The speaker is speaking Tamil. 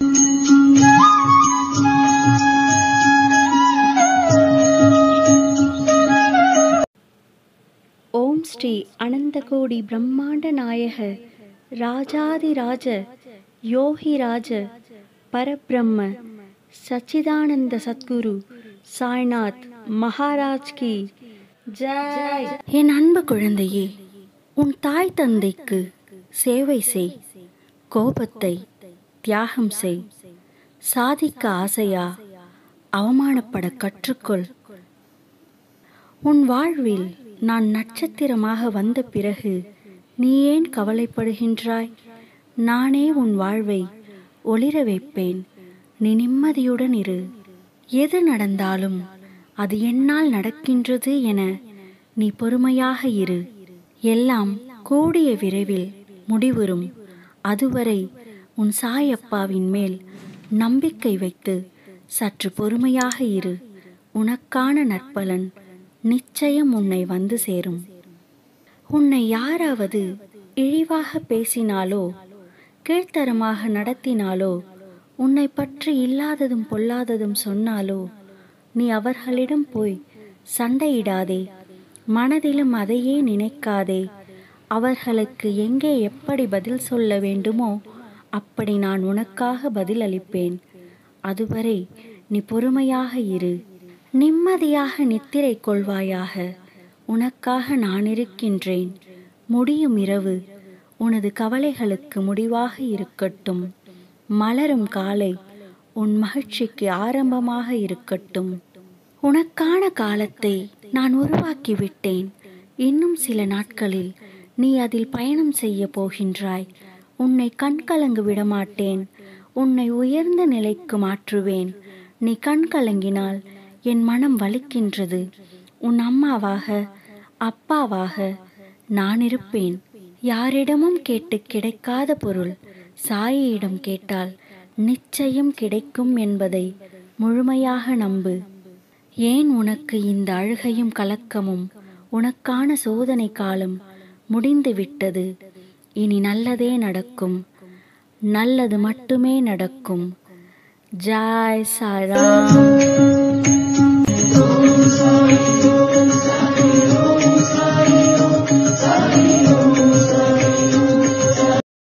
ஓம் ஸ்ரீ அனந்தகோடி பிரம்மாண்ட நாயக ராஜாதிராஜ யோகிராஜ பரபிரம்ம சச்சிதானந்த சத்குரு சாய்நாத் மகாராஜ் கி ஜெய் என் அன்பு குழந்தையே உன் தாய் தந்தைக்கு சேவை செய் கோபத்தை தியாகம் செய் சாதிக்க ஆசையா அவமானப்பட கற்றுக்கொள் உன் வாழ்வில் நான் நட்சத்திரமாக வந்த பிறகு நீ ஏன் கவலைப்படுகின்றாய் நானே உன் வாழ்வை ஒளிர வைப்பேன் நீ நிம்மதியுடன் இரு எது நடந்தாலும் அது என்னால் நடக்கின்றது என நீ பொறுமையாக இரு எல்லாம் கூடிய விரைவில் முடிவுறும் அதுவரை உன் சாயப்பாவின் மேல் நம்பிக்கை வைத்து சற்று பொறுமையாக இரு உனக்கான நற்பலன் நிச்சயம் உன்னை வந்து சேரும் உன்னை யாராவது இழிவாக பேசினாலோ கீழ்த்தரமாக நடத்தினாலோ உன்னை பற்றி இல்லாததும் பொல்லாததும் சொன்னாலோ நீ அவர்களிடம் போய் சண்டையிடாதே மனதிலும் அதையே நினைக்காதே அவர்களுக்கு எங்கே எப்படி பதில் சொல்ல வேண்டுமோ அப்படி நான் உனக்காக பதில் அளிப்பேன் அதுவரை நீ பொறுமையாக இரு நிம்மதியாக நித்திரை கொள்வாயாக உனக்காக நான் இருக்கின்றேன் முடியும் இரவு உனது கவலைகளுக்கு முடிவாக இருக்கட்டும் மலரும் காலை உன் மகிழ்ச்சிக்கு ஆரம்பமாக இருக்கட்டும் உனக்கான காலத்தை நான் உருவாக்கி விட்டேன் இன்னும் சில நாட்களில் நீ அதில் பயணம் செய்ய போகின்றாய் உன்னை கண்கலங்கு விடமாட்டேன் உன்னை உயர்ந்த நிலைக்கு மாற்றுவேன் நீ கண்கலங்கினால் என் மனம் வலிக்கின்றது உன் அம்மாவாக அப்பாவாக நான் இருப்பேன் யாரிடமும் கேட்டு கிடைக்காத பொருள் சாயியிடம் கேட்டால் நிச்சயம் கிடைக்கும் என்பதை முழுமையாக நம்பு ஏன் உனக்கு இந்த அழுகையும் கலக்கமும் உனக்கான சோதனை காலம் முடிந்து விட்டது இனி நல்லதே நடக்கும் நல்லது மட்டுமே நடக்கும் ஜாய் சாராம்